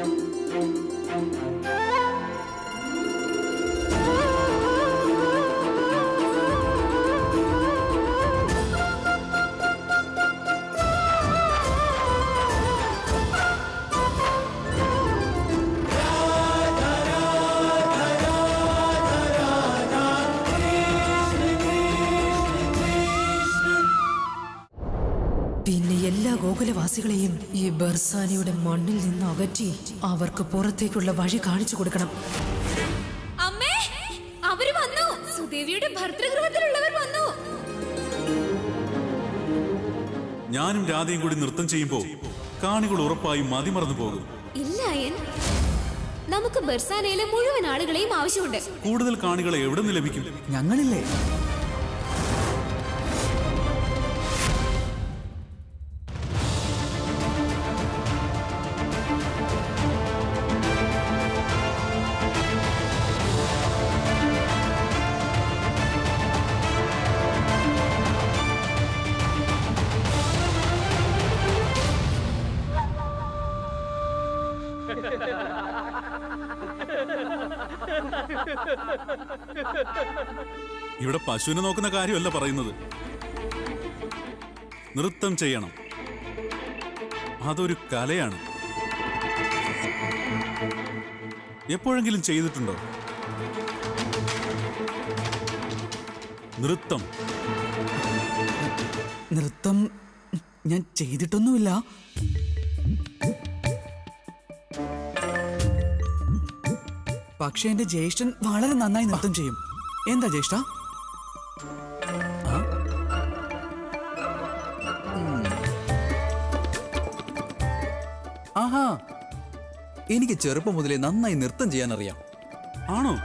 പിന്നെ എല്ലാ ഗോകുലവാസികളെയും ഈ ബർസാനിയുടെ മണ്ണിൽ നിന്ന് അകറ്റി അവർക്ക് പുറത്തേക്കുള്ള വഴി കാണിച്ചു കൊടുക്കണം അമ്മേ അവര് വന്നു സുദേവിയുടെ ഭർതൃഗൃഹത്തിലുള്ളവർ വന്നു ഞാനും രാധയും കൂടി നൃത്തം ചെയ്യുമ്പോൾ കാണികൾ ഉറപ്പായും മതിമറന്നു പോകും ഇല്ല അയൻ നമുക്ക് ബർസാനയിലെ മുഴുവൻ ആളുകളെയും ആവശ്യമുണ്ട് കൂടുതൽ കാണികളെ എവിടെ നിന്ന് ലഭിക്കും ഞങ്ങളില്ലേ ഇവിടെ പശുവിനെ നോക്കുന്ന കാര്യമല്ല പറയുന്നത് നൃത്തം ചെയ്യണം അതൊരു കലയാണ് എപ്പോഴെങ്കിലും ചെയ്തിട്ടുണ്ടോ നൃത്തം നൃത്തം ഞാൻ ചെയ്തിട്ടൊന്നുമില്ല പക്ഷെ എന്റെ ജ്യേഷ്ഠൻ വളരെ നന്നായി നൃത്തം ചെയ്യും എന്താ ജ്യേഷ്ഠ ആഹാ എനിക്ക് ചെറുപ്പം മുതലേ നന്നായി നൃത്തം ചെയ്യാൻ അറിയാം ആണോ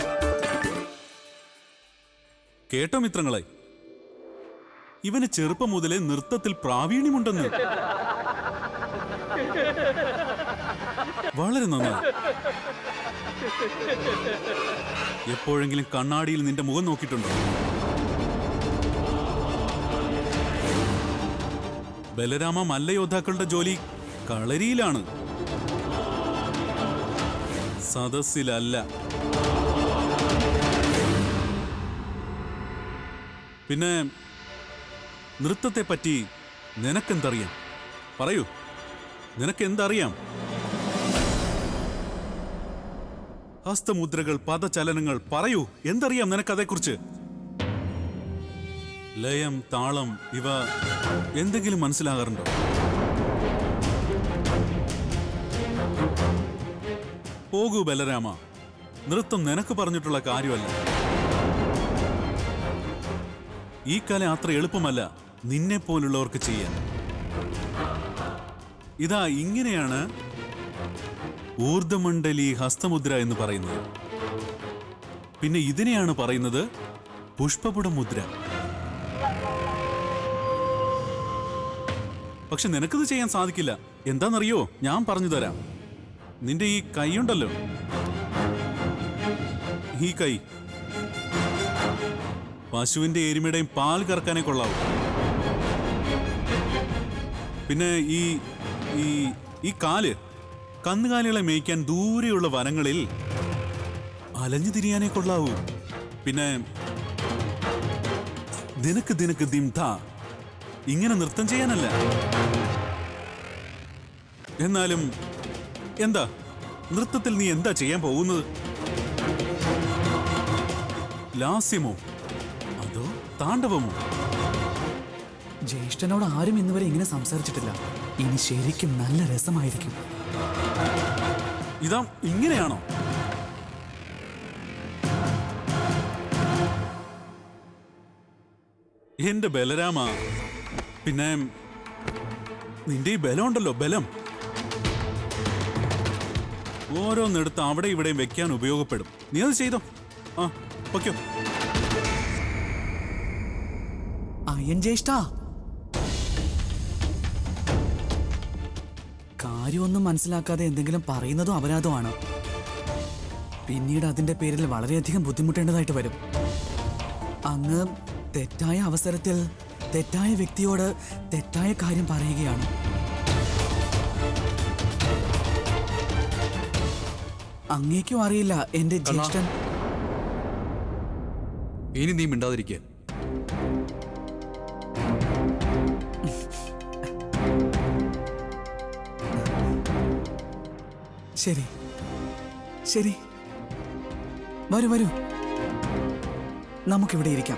കേട്ടോ മിത്രങ്ങളെ ഇവന് ചെറുപ്പം മുതലേ നൃത്തത്തിൽ പ്രാവീണ്യമുണ്ടെന്ന് വളരെ നന്നായി എപ്പോഴെങ്കിലും കണ്ണാടിയിൽ നിന്റെ മുഖം നോക്കിയിട്ടുണ്ടോ ബലരാമ മല്ലയോദ്ധാക്കളുടെ ജോലി കളരിയിലാണ് സദസ്സിലല്ല പിന്നെ നൃത്തത്തെ പറ്റി നിനക്കെന്തറിയാം പറയൂ നിനക്കെന്തറിയാം ഹസ്തമുദ്രകൾ പദചലനങ്ങൾ പറയൂ എന്തറിയാം നിനക്കതേക്കുറിച്ച് ലയം താളം ഇവ എന്തെങ്കിലും മനസ്സിലാകാറുണ്ടോ പോകൂ ബലരാമ നൃത്തം നിനക്ക് പറഞ്ഞിട്ടുള്ള കാര്യമല്ല ഈ കല അത്ര എളുപ്പമല്ല നിന്നെ പോലുള്ളവർക്ക് ചെയ്യാൻ ഇതാ ഇങ്ങനെയാണ് ഊർദ്ധമണ്ഡലി ഹസ്തമുദ്ര എന്ന് പറയുന്നത് പിന്നെ ഇതിനെയാണ് പറയുന്നത് പുഷ്പപുട മുദ്ര പക്ഷെ നിനക്കിത് ചെയ്യാൻ സാധിക്കില്ല എന്താണെന്നറിയോ ഞാൻ പറഞ്ഞു തരാം നിന്റെ ഈ കൈയുണ്ടല്ലോ ഈ കൈ പശുവിന്റെ എരുമയുടെയും പാൽ കറക്കാനേ കൊള്ളാവൂ പിന്നെ ഈ ഈ ഈ കാല് കന്നുകാലികളെ മേയ്ക്കാൻ ദൂരെയുള്ള വനങ്ങളിൽ അലഞ്ഞു തിരിയാനേ കൊള്ളാവൂ പിന്നെ ദിനക്ക് ദിനക്ക് ദിംധ ഇങ്ങനെ നൃത്തം ചെയ്യാനല്ല എന്നാലും എന്താ നൃത്തത്തിൽ നീ എന്താ ചെയ്യാൻ പോകുന്നത് ലാസ്യമോ അതോ താണ്ഡവമോ ജ്യേഷ്ഠനോട് ആരും ഇന്നുവരെ ഇങ്ങനെ സംസാരിച്ചിട്ടില്ല ഇനി ശരിക്കും നല്ല രസമായിരിക്കും ഇതാ ഇങ്ങനെയാണോ എന്റെ ബലരാമ പിന്നെ നിന്റെ ഈ ബലം ഉണ്ടല്ലോ ബലം ഓരോന്നെടുത്ത് അവിടെ ഇവിടെയും വെക്കാൻ ഉപയോഗപ്പെടും നീ അത് ചെയ്തോ ആ ഓക്കെയോ അയ്യൻ ജ്യേഷ്ഠ കാര്യമൊന്നും മനസ്സിലാക്കാതെ എന്തെങ്കിലും പറയുന്നതും അപരാധമാണ് പിന്നീട് അതിന്റെ പേരിൽ വളരെയധികം ബുദ്ധിമുട്ടേണ്ടതായിട്ട് വരും അങ്ങ് തെറ്റായ അവസരത്തിൽ തെറ്റായ വ്യക്തിയോട് തെറ്റായ കാര്യം പറയുകയാണ് അങ്ങേക്കും അറിയില്ല എന്റെ കണ്ണാ. ജ്യേഷ്ഠൻ ഇനി നീ മിണ്ടാതിരിക്കുക ശരി ശരി വരൂ വരൂ നമുക്കിവിടെ ഇരിക്കാം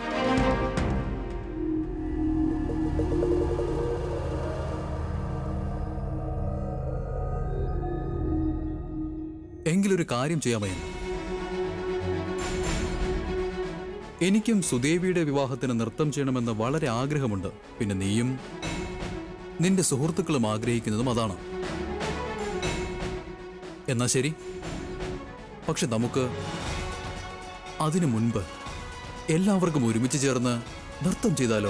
എങ്കിലൊരു കാര്യം ചെയ്യാമേ എനിക്കും സുദേവിയുടെ വിവാഹത്തിന് നൃത്തം ചെയ്യണമെന്ന് വളരെ ആഗ്രഹമുണ്ട് പിന്നെ നീയും നിന്റെ സുഹൃത്തുക്കളും ആഗ്രഹിക്കുന്നതും അതാണ് എന്നാ ശരി പക്ഷെ നമുക്ക് അതിനു മുൻപ് എല്ലാവർക്കും ഒരുമിച്ച് ചേർന്ന് നൃത്തം ചെയ്താലോ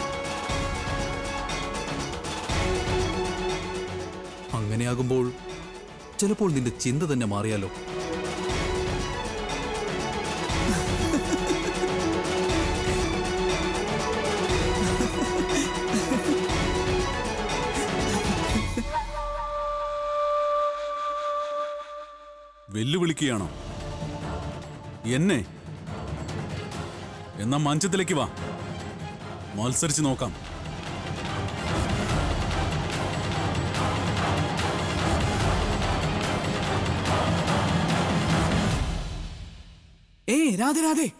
അങ്ങനെയാകുമ്പോൾ ചിലപ്പോൾ നിന്റെ ചിന്ത തന്നെ മാറിയാലോ വെല്ലുവിളിക്കുകയാണോ എന്നെ എന്നാ മഞ്ചത്തിലേക്ക് വാ മത്സരിച്ച് നോക്കാം ഏയ് രാധേ രാധേ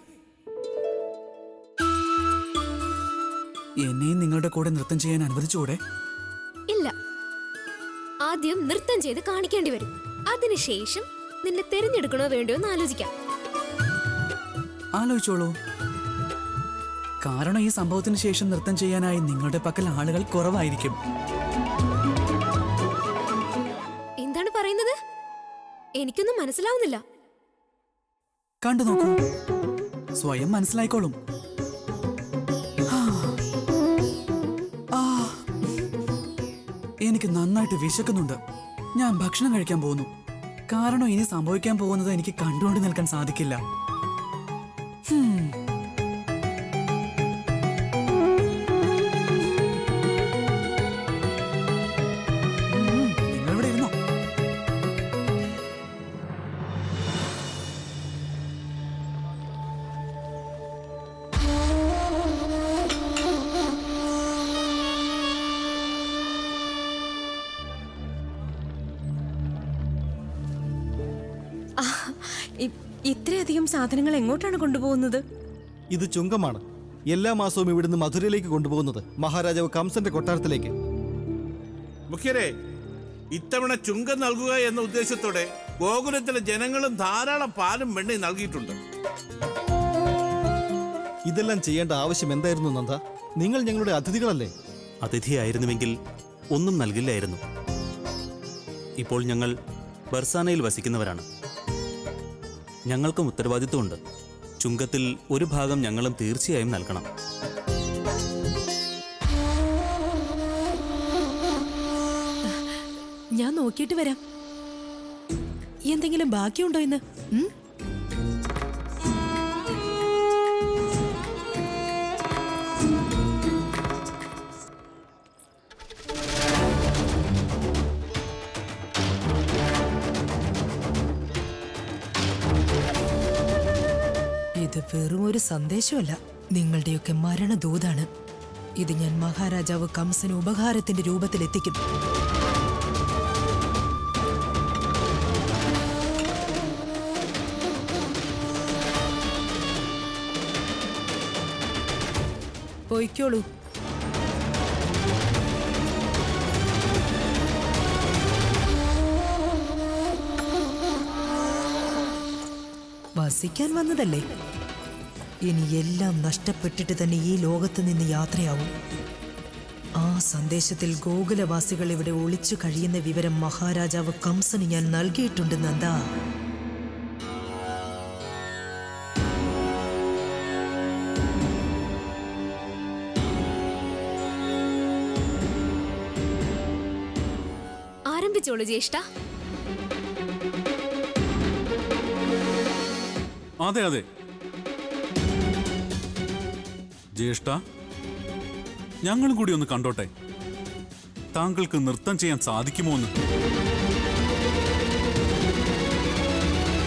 എന്നെയും നിങ്ങളുടെ കൂടെ നൃത്തം ചെയ്യാൻ അനുവദിച്ചുകൂടെ ഇല്ല ആദ്യം നൃത്തം ചെയ്ത് കാണിക്കേണ്ടി വരും അതിനുശേഷം നിന്നെ തിരഞ്ഞെടുക്കണോ വേണ്ടയോ എന്ന് ആലോചിക്കാം ആലോചിച്ചോളൂ കാരണം ഈ സംഭവത്തിന് ശേഷം നൃത്തം ചെയ്യാനായി നിങ്ങളുടെ പക്കൽ ആളുകൾ കുറവായിരിക്കും എന്താണ് പറയുന്നത് എനിക്കൊന്നും മനസ്സിലാവുന്നില്ല കണ്ടു നോക്കൂ സ്വയം മനസ്സിലായിക്കോളും ആ. ആ. എനിക്ക് നന്നായിട്ട് വിശക്കുന്നുണ്ട് ഞാൻ ഭക്ഷണം കഴിക്കാൻ പോകുന്നു കാരണം ഇനി സംഭവിക്കാൻ പോകുന്നത് എനിക്ക് കണ്ടുകൊണ്ട് നിൽക്കാൻ സാധിക്കില്ല ഹും. ഉം, നിങ്ങളിവിടെ ഇരുന്നോ ഇ- ഇത്രയധികം സാധനങ്ങൾ എങ്ങോട്ടാണ് കൊണ്ടുപോകുന്നത് ഇത് ചുങ്കമാണ് എല്ലാ മാസവും ഇവിടുന്ന് മധുരയിലേക്ക് കൊണ്ടുപോകുന്നത് മഹാരാജാവ് കംസന്റെ കൊട്ടാരത്തിലേക്ക് മുഖ്യരെ ഇത്തവണ ചുങ്കം നൽകുക എന്ന ഉദ്ദേശത്തോടെ ഗോകുലത്തിലെ ജനങ്ങളും ധാരാളം പാലും വെണ്ണയും നൽകിയിട്ടുണ്ട് ഇതെല്ലാം ചെയ്യേണ്ട ആവശ്യം എന്തായിരുന്നു നന്ദ നിങ്ങൾ ഞങ്ങളുടെ അതിഥികളല്ലേ അതിഥിയായിരുന്നുവെങ്കിൽ ഒന്നും നൽകില്ലായിരുന്നു ഇപ്പോൾ ഞങ്ങൾ ബർസാനയിൽ വസിക്കുന്നവരാണ് ഞങ്ങൾക്കും ഉത്തരവാദിത്വമുണ്ട് ചുങ്കത്തിൽ ഒരു ഭാഗം ഞങ്ങളും തീർച്ചയായും നൽകണം ഞാൻ നോക്കിയിട്ട് വരാം എന്തെങ്കിലും ബാക്കിയുണ്ടോ ഇന്ന് ഉം? ഇത് വെറും ഒരു സന്ദേശമല്ല നിങ്ങളുടെയൊക്കെ മരണദൂതാണ് ഇത് ഞാൻ മഹാരാജാവ് കംസന് ഉപകാരത്തിന്റെ രൂപത്തിലെത്തിക്കും പൊയ്ക്കോളൂ വസിക്കാൻ വന്നതല്ലേ ഇനി എല്ലാം നഷ്ടപ്പെട്ടിട്ട് തന്നെ ഈ ലോകത്ത് നിന്ന് യാത്രയാവും ആ സന്ദേശത്തിൽ ഗോകുലവാസികൾ ഇവിടെ ഒളിച്ചു കഴിയുന്ന വിവരം മഹാരാജാവ് കംസന് ഞാൻ നൽകിയിട്ടുണ്ട് നന്ദാ ആരംഭിച്ചോളൂ ജ്യേഷ്ഠ അതെ അതെ ജ്യേഷ്ഠ ഞങ്ങളും കൂടി ഒന്ന് കണ്ടോട്ടെ താങ്കൾക്ക് നൃത്തം ചെയ്യാൻ സാധിക്കുമോ എന്ന്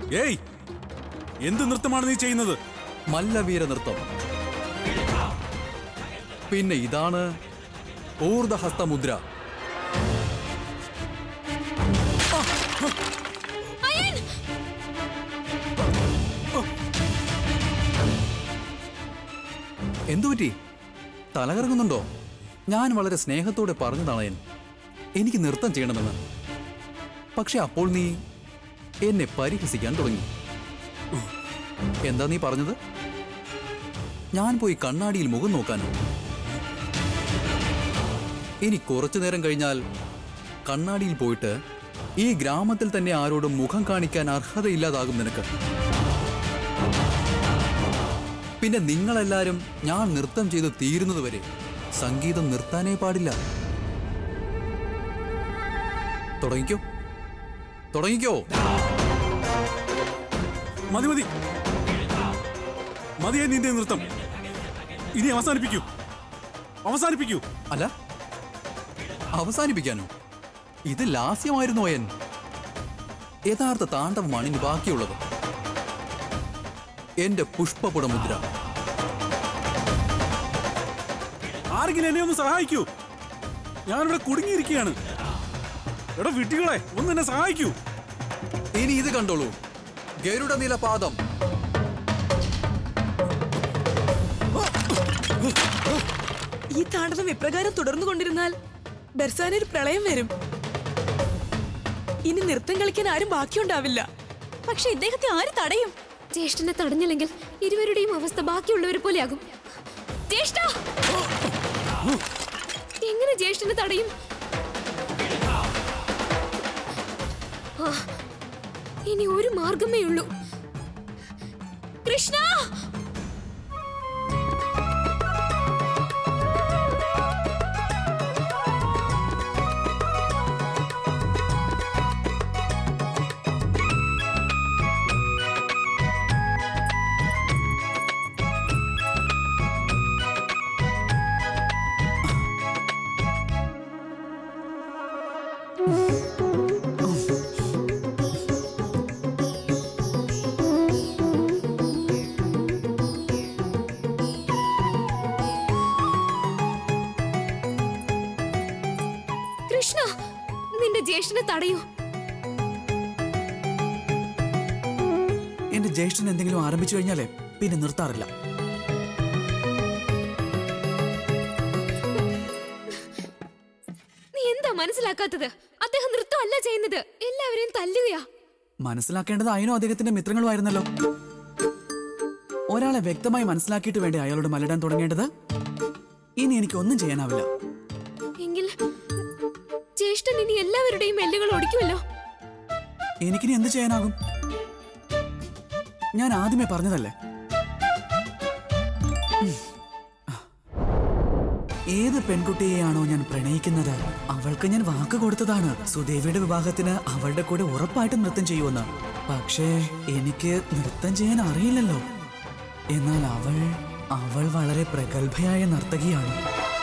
ഏയ് എന്ത് നൃത്തമാണ് നീ ചെയ്യുന്നത് മല്ലവീര നൃത്തം പിന്നെ ഇതാണ് ഊർധഹസ്തമുദ്ര അയൻ എന്തുപറ്റി തലകറങ്ങുന്നുണ്ടോ ഞാൻ വളരെ സ്നേഹത്തോടെ പറഞ്ഞതാണ് എൻ എനിക്ക് നൃത്തം ചെയ്യണമെന്ന് പക്ഷെ അപ്പോൾ നീ എന്നെ പരിഹസിക്കാൻ തുടങ്ങി എന്താ നീ പറഞ്ഞത് ഞാൻ പോയി കണ്ണാടിയിൽ മുഖം നോക്കാനോ ഇനി കുറച്ചു നേരം കഴിഞ്ഞാൽ കണ്ണാടിയിൽ പോയിട്ട് ഈ ഗ്രാമത്തിൽ തന്നെ ആരോടും മുഖം കാണിക്കാൻ അർഹതയില്ലാതാകും നിനക്ക് പിന്നെ നിങ്ങളെല്ലാരും ഞാൻ നൃത്തം ചെയ്ത് തീരുന്നതുവരെ സംഗീതം നിർത്താനേ പാടില്ല തുടങ്ങിക്കോ തുടങ്ങിക്കോ മതി മതി മതിയായി നിന്റെ നൃത്തം ഇനി അവസാനിപ്പിക്കൂ അവസാനിപ്പിക്കൂ അല്ല അവസാനിപ്പിക്കാനോ ഇത് ലാസ്യമായിരുന്നു എൻ യഥാർത്ഥ താണ്ഡവമാണ് ഇനി ബാക്കിയുള്ളത് എന്റെ പുഷ്പപുടമുദ്ര ആരെങ്കിലും എന്നെ ഒന്ന് സഹായിക്കൂ ഞാനിവിടെ കുടുങ്ങിയിരിക്കുകയാണ് എടാ വിട്ടികളെ ഒന്ന് എന്നെ സഹായിക്കൂ ഇനി ഇത് കണ്ടോളൂ ഗരുഡ നിലപാദം ഈ താണ്ഡവം ഇപ്രകാരം തുടർന്നു കൊണ്ടിരുന്നാൽ ബെർസാനൊരു പ്രളയം വരും ഇനി നൃത്തം കളിക്കാൻ ആരും ബാക്കിയുണ്ടാവില്ല പക്ഷെ ഇദ്ദേഹത്തെ ആര് തടയും ജ്യേഷ്ഠനെ തടഞ്ഞില്ലെങ്കിൽ ഇരുവരുടെയും അവസ്ഥ ബാക്കിയുള്ളവരെ പോലെയാകും ജ്യേഷ്ഠ എങ്ങനെ ജ്യേഷ്ഠനെ തടയും ആ, ഇനി ഒരു മാർഗമേ ഉള്ളൂ കൃഷ്ണ കൃഷ്ണ നിന്റെ ജ്യേഷ്ഠനെ തടയൂ എന്റെ ജ്യേഷ്ഠൻ എന്തെങ്കിലും ആരംഭിച്ചു കഴിഞ്ഞാലേ പിന്നെ നിർത്താറില്ല നീ എന്താ മനസ്സിലാക്കാത്തത് അദ്ദേഹം നൃത്തമല്ല ചെയ്യുന്നത് എല്ലാവരെയും തല്ലുകയാ മനസ്സിലാക്കേണ്ടത് അയനോ അദ്ദേഹത്തിന്റെ മിത്രങ്ങളുമായിരുന്നല്ലോ ഒരാളെ വ്യക്തമായി മനസ്സിലാക്കിയിട്ട് വേണ്ടേ അയാളോട് മലടാൻ തുടങ്ങേണ്ടത് ഇനി എനിക്ക് ഒന്നും ചെയ്യാനാവില്ല എങ്കിൽ ജ്യേഷ്ഠൻ ഇനി എല്ലാവരുടെയും എല്ലുകൾ ഒടിക്കുമല്ലോ എനിക്കിനി എന്ത് ചെയ്യാനാകും ഞാൻ ആദ്യമേ പറഞ്ഞതല്ലേ ഉം. ഏത് പെൺകുട്ടിയെയാണോ ഞാൻ പ്രണയിക്കുന്നത് അവൾക്ക് ഞാൻ വാക്ക് കൊടുത്തതാണ് സുദേവിയുടെ വിവാഹത്തിന് അവളുടെ കൂടെ ഉറപ്പായിട്ടും നൃത്തം ചെയ്യുമെന്ന് പക്ഷേ എനിക്ക് നൃത്തം ചെയ്യാൻ അറിയില്ലല്ലോ എന്നാൽ അവൾ അവൾ വളരെ പ്രഗത്ഭയായ നർത്തകിയാണ്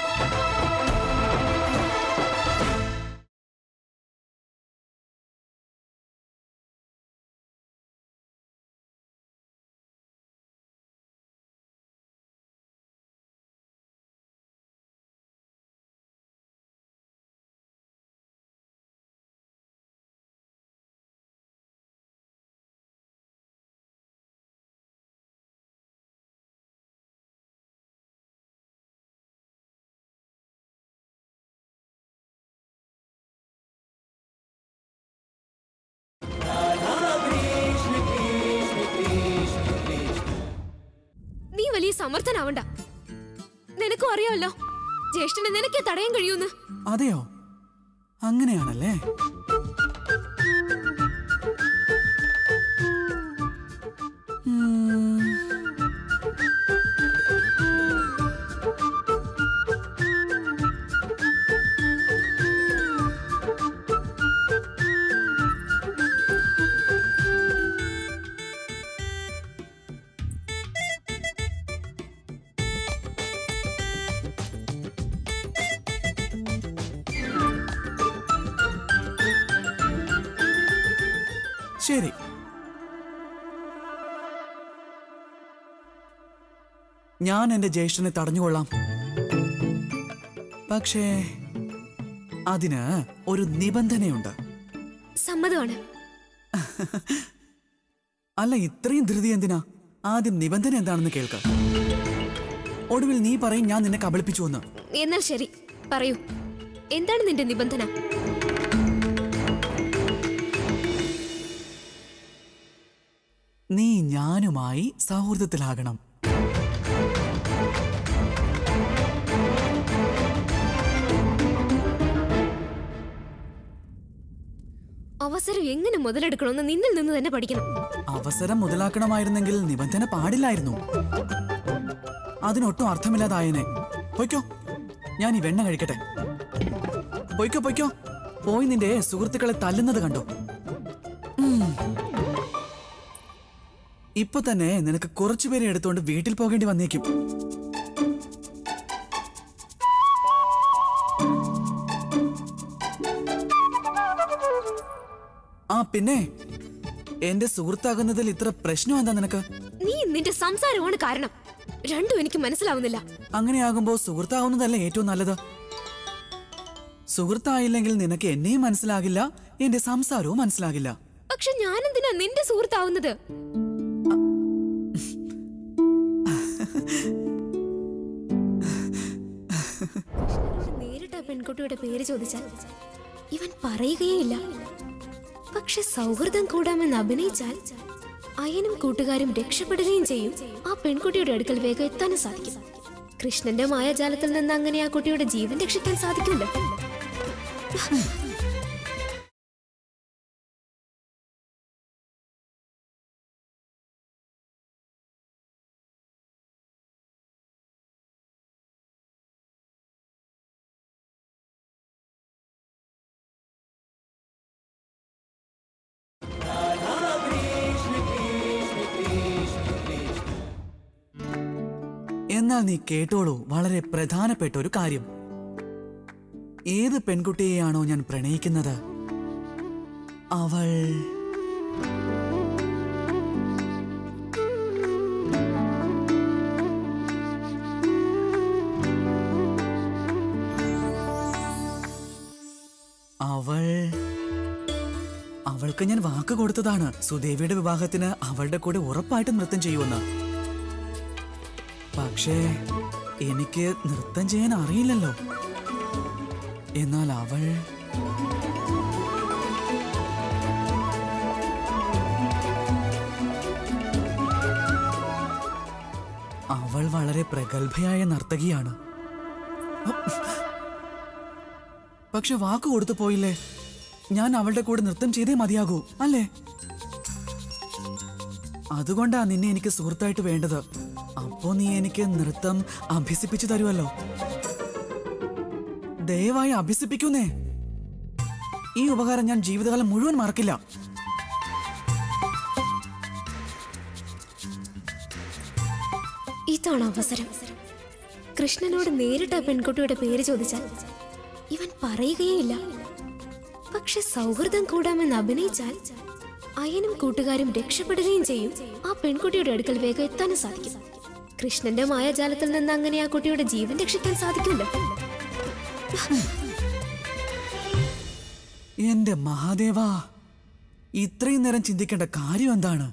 നീ വലിയ സമർത്ഥനാവണ്ട നിനക്കും അറിയാമല്ലോ ജ്യേഷ്ഠനെ നിനക്കേ തടയാൻ കഴിയൂന്ന് അതെയോ അങ്ങനെയാണല്ലേ ഉം. ശരി ഞാൻ എന്റെ ജ്യേഷ്ഠനെ തടഞ്ഞുകൊള്ളാം പക്ഷേ അതിന് ഒരു നിബന്ധനയുണ്ട് സമ്മതമാണ് അല്ല ഇത്രയും ധൃതി എന്തിനാ ആദ്യം നിബന്ധന എന്താണെന്ന് കേൾക്ക ഒടുവിൽ നീ പറയും ഞാൻ നിന്നെ കബളിപ്പിച്ചു എന്ന് എന്നാൽ ശരി പറയൂ എന്താണ് നിന്റെ നിബന്ധന നീ ഞാനുമായി സൗഹൃദത്തിലാകണം അവസരം എങ്ങനെ മുതലെടുക്കണമെന്ന് നിന്നിൽ നിന്ന് തന്നെ പഠിക്കണം അവസരം മുതലാക്കണമായിരുന്നെങ്കിൽ നിബന്ധന പാടില്ലായിരുന്നു അതിനൊട്ടും അർത്ഥമില്ലാതായനെ പൊയ്ക്കോ ഞാൻ ഈ വെണ്ണ കഴിക്കട്ടെ പൊയ്ക്കോ പൊയ്ക്കോ പോയി നിന്റെ സുഹൃത്തുക്കളെ തല്ലുന്നത് കണ്ടോ ഉം. ഇപ്പൊ തന്നെ നിനക്ക് കുറച്ചുപേരെ എടുത്തുകൊണ്ട് വീട്ടിൽ പോകേണ്ടി വന്നേക്കും ആ പിന്നെ എന്റെ സുഹൃത്താകുന്നതിൽ ഇത്ര പ്രശ്നം എന്താ നിനക്ക് നീ നിന്റെ സംസാരമാണ് കാരണം രണ്ടും എനിക്ക് മനസ്സിലാവുന്നില്ല അങ്ങനെയാകുമ്പോ സുഹൃത്താവുന്നതല്ലേ ഏറ്റവും നല്ലത് സുഹൃത്തായില്ലെങ്കിൽ നിനക്ക് എന്നെയും മനസ്സിലാകില്ല എന്റെ സംസാരവും മനസ്സിലാകില്ല പക്ഷെ ഞാനെന്തിനാ നിന്റെ സുഹൃത്താവുന്നത് നേരിട്ട് ആ പെൺകുട്ടിയുടെ പേര് ചോദിച്ചാൽ ഇവൻ പറയുകയില്ല പക്ഷെ സൗഹൃദം കൂടാമെന്ന് അഭിനയിച്ചാൽ അയനും കൂട്ടുകാരും രക്ഷപ്പെടുകയും ചെയ്യും ആ പെൺകുട്ടിയുടെ അടുക്കൽ വേഗം എത്താനും സാധിക്കും കൃഷ്ണന്റെ മായാജാലത്തിൽ നിന്ന് അങ്ങനെ ആ കുട്ടിയുടെ ജീവൻ രക്ഷിക്കാൻ സാധിക്കില്ല എന്നാൽ നീ കേട്ടോളൂ വളരെ പ്രധാനപ്പെട്ട ഒരു കാര്യം ഏത് പെൺകുട്ടിയെയാണോ ഞാൻ പ്രണയിക്കുന്നത് അവൾ അവൾ അവൾക്ക് ഞാൻ വാക്ക് കൊടുത്തതാണ് സുദേവിയുടെ വിവാഹത്തിന് അവളുടെ കൂടെ ഉറപ്പായിട്ടും നൃത്തം ചെയ്യുമെന്ന് പക്ഷേ എനിക്ക് നൃത്തം ചെയ്യാൻ അറിയില്ലല്ലോ എന്നാൽ അവൾ അവൾ വളരെ പ്രഗത്ഭയായ നർത്തകിയാണ് പക്ഷെ വാക്ക് കൊടുത്തു പോയില്ലേ ഞാൻ അവളുടെ കൂടെ നൃത്തം ചെയ്തേ മതിയാകൂ അല്ലേ അതുകൊണ്ടാ നിന്നെ എനിക്ക് സുഹൃത്തായിട്ട് വേണ്ടത് അപ്പോ നീ എനിക്ക് നൃത്തം അഭ്യസിപ്പിച്ചു തരുമല്ലോ ദയവായി അഭ്യസിപ്പിക്കുന്നേ ഈ ഉപകാരം ഞാൻ ജീവിതകാലം മുഴുവൻ മറക്കില്ല ഇതാണ് അവസരം കൃഷ്ണനോട് നേരിട്ട് ആ പെൺകുട്ടിയുടെ പേര് ചോദിച്ചാൽ ഇവൻ പറയുകയില്ല പക്ഷെ സൗഹൃദം കൂടാമെന്ന് അഭിനയിച്ചാൽ അയനും കൂട്ടുകാരും രക്ഷപ്പെടുകയും ചെയ്യും ആ പെൺകുട്ടിയുടെ അടുക്കൽ വേഗം എത്താനും സാധിക്കും കൃഷ്ണന്റെ മായാജാലത്തിൽ നിന്ന് അങ്ങനെ ആ കുട്ടിയുടെ ജീവൻ രക്ഷിക്കാൻ സാധിക്കില്ല എന്റെ മഹാദേവ ഇത്രയും നേരം ചിന്തിക്കേണ്ട കാര്യം എന്താണ്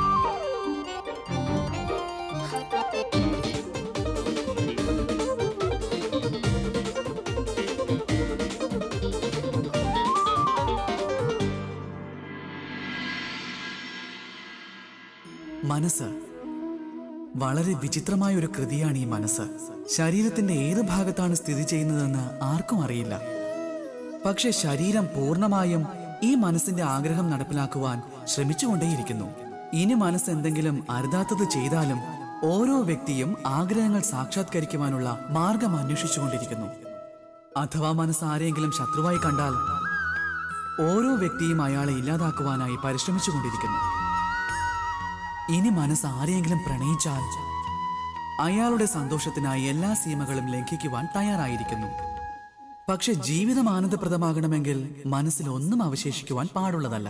മനസ്സ് വളരെ വിചിത്രമായ ഒരു കൃതിയാണ് ഈ മനസ്സ് ശരീരത്തിന്റെ ഏത് ഭാഗത്താണ് സ്ഥിതി ചെയ്യുന്നതെന്ന് ആർക്കും അറിയില്ല പക്ഷെ ശരീരം പൂർണ്ണമായും ഈ മനസ്സിന്റെ ആഗ്രഹം നടപ്പിലാക്കുവാൻ ശ്രമിച്ചുകൊണ്ടേയിരിക്കുന്നു ഇനി മനസ്സ് എന്തെങ്കിലും അരുതാത്തത് ചെയ്താലും ഓരോ വ്യക്തിയും ആഗ്രഹങ്ങൾ സാക്ഷാത്കരിക്കുവാനുള്ള മാർഗം അന്വേഷിച്ചുകൊണ്ടിരിക്കുന്നു അഥവാ മനസ്സ് ആരെങ്കിലും ശത്രുവായി കണ്ടാൽ ഓരോ വ്യക്തിയും അയാളെ ഇല്ലാതാക്കുവാനായി പരിശ്രമിച്ചുകൊണ്ടിരിക്കുന്നു ഇനി മനസ്സ് ആരെയെങ്കിലും പ്രണയിച്ചാൽ അയാളുടെ സന്തോഷത്തിനായി എല്ലാ സീമകളും ലംഘിക്കുവാൻ തയ്യാറായിരിക്കുന്നു പക്ഷെ ജീവിതം ആനന്ദപ്രദമാകണമെങ്കിൽ മനസ്സിൽ ഒന്നും അവശേഷിക്കുവാൻ പാടുള്ളതല്ല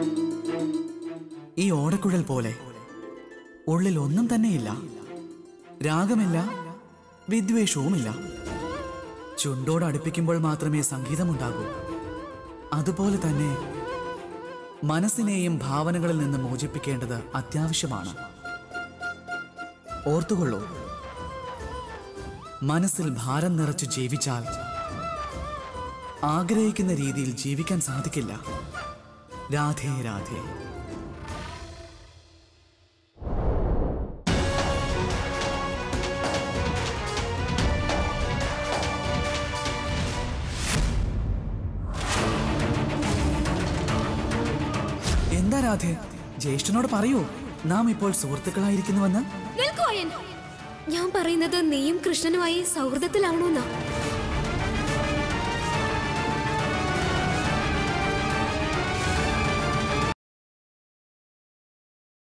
ഈ ഓടക്കുഴൽ പോലെ ഉള്ളിൽ ഒന്നും തന്നെയില്ല രാഗമില്ല വിദ്വേഷവുമില്ല ചുണ്ടോട് അടുപ്പിക്കുമ്പോൾ മാത്രമേ സംഗീതമുണ്ടാകൂ അതുപോലെ തന്നെ മനസ്സിനെയും ഭാവനകളിൽ നിന്ന് മോചിപ്പിക്കേണ്ടത് അത്യാവശ്യമാണ് ഓർത്തുകൊള്ളൂ മനസ്സിൽ ഭാരം നിറച്ചു ജീവിച്ചാൽ ആഗ്രഹിക്കുന്ന രീതിയിൽ ജീവിക്കാൻ സാധിക്കില്ല രാധേ രാധേ എന്താ രാധേ ജ്യേഷ്ഠനോട് പറയൂ നാം ഇപ്പോൾ സുഹൃത്തുക്കളായിരിക്കുന്നുവെന്ന് നിൽക്കൂ അയൻ ഞാൻ പറയുന്നത് നീയും കൃഷ്ണനുമായി സൗഹൃദത്തിലാവണമെന്നാ